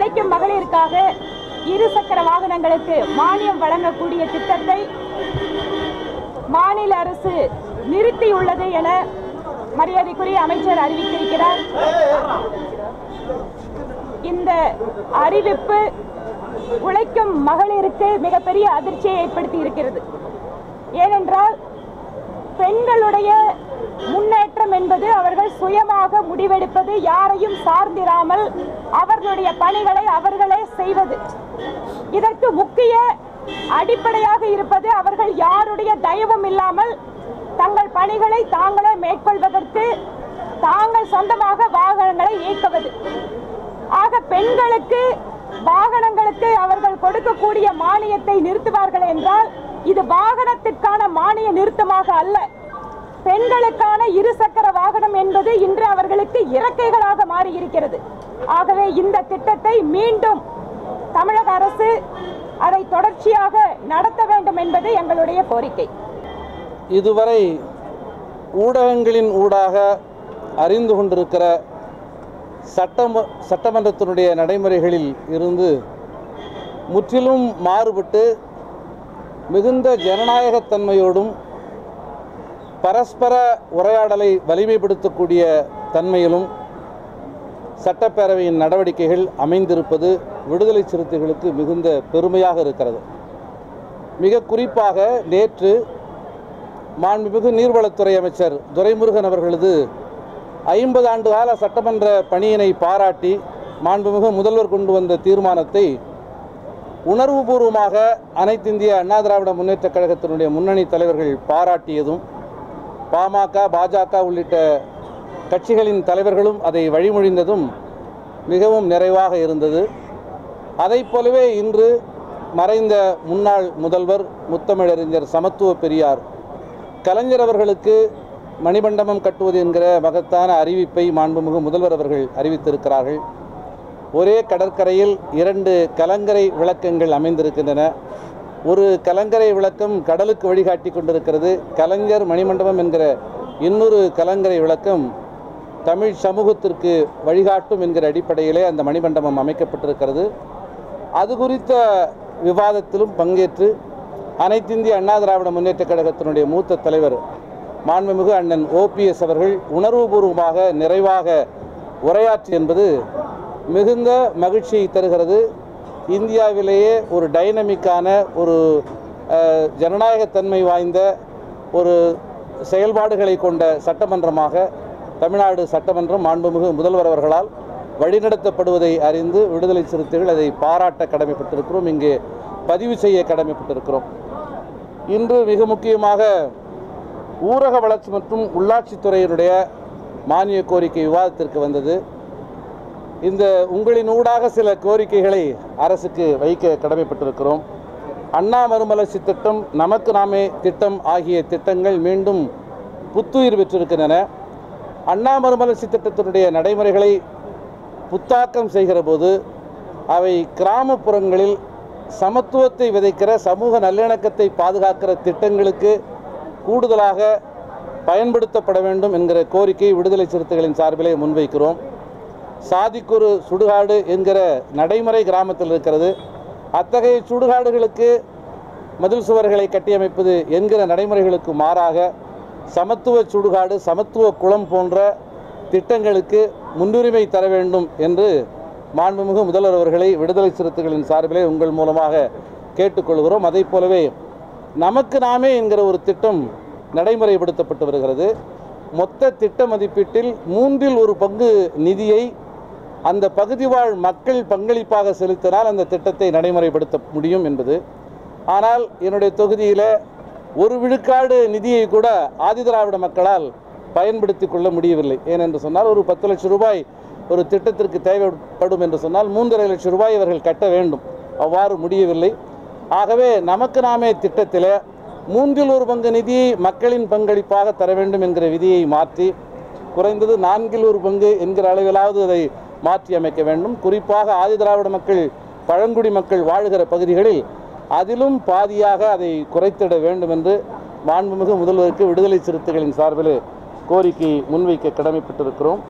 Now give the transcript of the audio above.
உழைக்கும் மகளிருக்காக இரு சக்கர வாகனங்களுக்கு மானியம் வழங்கக்கூடிய திட்டத்தை மாநில அரசு நிறுத்தியுள்ளது என மரியாதைக்குரிய அமைச்சர் அறிவித்திருக்கிறார் இந்த அறிவிப்பு உழைக்கும் மகளிருக்கு மிகப்பெரிய அதிர்ச்சியை ஏற்படுத்தி இருக்கிறது ஏனென்றால் பெண்களுடைய முன்னேற்றம் என்பது அவர்கள் சுயமாக முடிவெடுப்பது யாரையும் சார்ந்திராமல் அவர்களுடைய பணிகளை அவர்களே செய்வது இதற்கு முக்கிய அடிப்படையாக இருப்பது அவர்கள் யாருடைய தயவும் இல்லாமல் தங்கள் பணிகளை தாங்களே மேற்கொள்வதற்கு தாங்கள் சொந்தமாக வாகனங்களை இயக்குவது ஆக பெண்களுக்கு வாகனங்களுக்கு அவர்கள் கொடுக்கக்கூடிய மானியத்தை நிறுத்துவார்கள் என்றால் இது வாகனத்திற்கான மானிய நிறுத்தமாக அல்ல பெண்களுக்கான இருசக்கர வாகனம் என்பது இன்று அவர்களுக்கு இறக்கைகளாக மாறி இருக்கிறது ஆகவே இந்த திட்டத்தை மீண்டும் தமிழக அரசு அதை தொடர்ச்சியாக நடத்த வேண்டும் என்பது எங்களுடைய கோரிக்கை இதுவரை ஊடகங்களின் ஊடாக அறிந்து கொண்டிருக்கிற சட்டம் சட்டமன்றத்தினுடைய நடைமுறைகளில் இருந்து முற்றிலும் மாறுபட்டு மிகுந்த ஜனநாயகத்தன்மையோடும் பரஸ்பர உரையாடலை வலிமைப்படுத்தக்கூடிய தன்மையிலும் சட்டப்பேரவையின் நடவடிக்கைகள் அமைந்திருப்பது விடுதலை சிறுத்தைகளுக்கு மிகுந்த பெருமையாக இருக்கிறது மிக குறிப்பாக நேற்று மாண்புமிகு நீர்வளத்துறை அமைச்சர் துரைமுருகன் அவர்களது ஐம்பது ஆண்டு கால சட்டமன்ற பணியினை பாராட்டி மாண்புமிகு முதல்வர் கொண்டு வந்த தீர்மானத்தை உணர்வுபூர்வமாக அனைத்திந்திய அண்ணா திராவிட முன்னேற்றக் கழகத்தினுடைய முன்னணி தலைவர்கள் பாராட்டியதும் பாமக பாஜக உள்ளிட்ட கட்சிகளின் தலைவர்களும் அதை வழிமொழிந்ததும் மிகவும் நிறைவாக இருந்தது அதைப் போலவே இன்று மறைந்த முன்னாள் முதல்வர் முத்தமிழறிஞர் சமத்துவ பெரியார் கலைஞர் அவர்களுக்கு மணிமண்டபம் கட்டுவது என்கிற மகத்தான அறிவிப்பை மாண்புமிகு முதல்வர் அவர்கள் அறிவித்திருக்கிறார்கள் ஒரே கடற்கரையில் இரண்டு கலங்கரை விளக்கங்கள் அமைந்திருக்கின்றன ஒரு கலங்கரை விளக்கம் கடலுக்கு வழிகாட்டி கொண்டிருக்கிறது கலைஞர் மணிமண்டபம் என்கிற இன்னொரு கலங்கரை விளக்கம் தமிழ் சமூகத்திற்கு வழிகாட்டும் என்கிற அடிப்படையிலே அந்த மணிமண்டபம் அமைக்கப்பட்டிருக்கிறது அது குறித்த விவாதத்திலும் பங்கேற்று அனைத்திந்திய அண்ணா திராவிட முன்னேற்றக் கழகத்தினுடைய மூத்த தலைவர் மாண்புமிகு அண்ணன் ஓபிஎஸ் அவர்கள் உணர்வுபூர்வமாக நிறைவாக உரையாற்றி என்பது மிகுந்த மகிழ்ச்சியை தருகிறது இந்தியாவிலேயே ஒரு டைனமிக்கான ஒரு அஹ், ஜனநாயகத்தன்மை வாய்ந்த ஒரு செயல்பாடுகளை கொண்ட சட்டமன்றமாக தமிழ்நாடு சட்டமன்றம் மாண்புமிகு முதல்வர் அவர்களால் வழிநடத்தப்படுவதை அறிந்து விடுதலை சிறுத்தைகள் அதை பாராட்ட கடமைப்பட்டிருக்கிறோம் இங்கே பதிவு செய்ய கடமைப்பட்டிருக்கிறோம் இன்று மிக முக்கியமாக ஊரக வளர்ச்சி மற்றும் உள்ளாட்சித்துறையினுடைய மானிய கோரிக்கை விவாதத்திற்கு வந்தது இந்த உங்களின் ஊடாக சில கோரிக்கைகளை அரசுக்கு வைக்க கடமைப்பட்டிருக்கிறோம் அண்ணா மறுமலர்ச்சி திட்டம் நமக்கு நாமே திட்டம் ஆகிய திட்டங்கள் மீண்டும் புத்துயிர் பெற்றிருக்கின்றன அண்ணா மறுமலர்ச்சி திட்டத்தினுடைய நடைமுறைகளை புத்தாக்கம் செய்கிற போது அவை கிராமப்புறங்களில் சமத்துவத்தை விதைக்கிற சமூக நல்லிணக்கத்தை பாதுகாக்கிற திட்டங்களுக்கு கூடுதலாக பயன்படுத்தப்பட வேண்டும் என்கிற கோரிக்கை விடுதலை சிறுத்தைகளின் சார்பிலே முன்வைக்கிறோம் சாதிக்கொரு சுடுகாடு என்கிற நடைமுறை கிராமத்தில் இருக்கிறது அத்தகைய சுடுகாடுகளுக்கு மதில் சுவர்களை கட்டியமைப்பது என்கிற நடைமுறைகளுக்கு மாறாக சமத்துவ சுடுகாடு சமத்துவ குளம் போன்ற திட்டங்களுக்கு முன்னுரிமை தர வேண்டும் என்று மாண்புமிகு முதல்வர் அவர்களை விடுதலை சிறுத்தைகளின் சார்பிலே உங்கள் மூலமாக கேட்டுக்கொள்கிறோம் அதைப் போலவே நமக்கு நாமே என்கிற ஒரு திட்டம் நடைமுறைப்படுத்தப்பட்டு வருகிறது மொத்த திட்ட மதிப்பீட்டில் மூன்றில் ஒரு பங்கு நிதியை அந்த பகுதி வாழ் மக்கள் பங்களிப்பாக செலுத்தினால் அந்த திட்டத்தை நடைமுறைப்படுத்த முடியும் என்பது ஆனால் என்னுடைய தொகுதியில் ஒரு விழுக்காடு நிதியை கூட ஆதிதிராவிட மக்களால் பயன்படுத்தி கொள்ள முடியவில்லை ஏனென்று சொன்னால் ஒரு பத்து லட்சம் ரூபாய் ஒரு திட்டத்திற்கு தேவைப்படும் என்று சொன்னால் மூன்றரை லட்சம் ரூபாய் இவர்கள் கட்ட வேண்டும் அவ்வாறு முடியவில்லை ஆகவே நமக்கு நாமே திட்டத்தில் மூன்றில் ஒரு பங்கு நிதியை மக்களின் பங்களிப்பாக தர வேண்டும் என்கிற விதியை மாற்றி குறைந்தது நான்கில் ஒரு பங்கு என்கிற அளவிலாவது அதை மாற்றி அமைக்க வேண்டும் குறிப்பாக ஆதிதிராவிட மக்கள் பழங்குடி மக்கள் வாழுகிற பகுதிகளில் அதிலும் பாதியாக அதை குறைத்திட வேண்டும் என்று மாண்புமிகு முதல்வருக்கு விடுதலை சிறுத்தைகளின் சார்பில் கோரிக்கை முன்வைக்க கடமைப்பட்டிருக்கிறோம்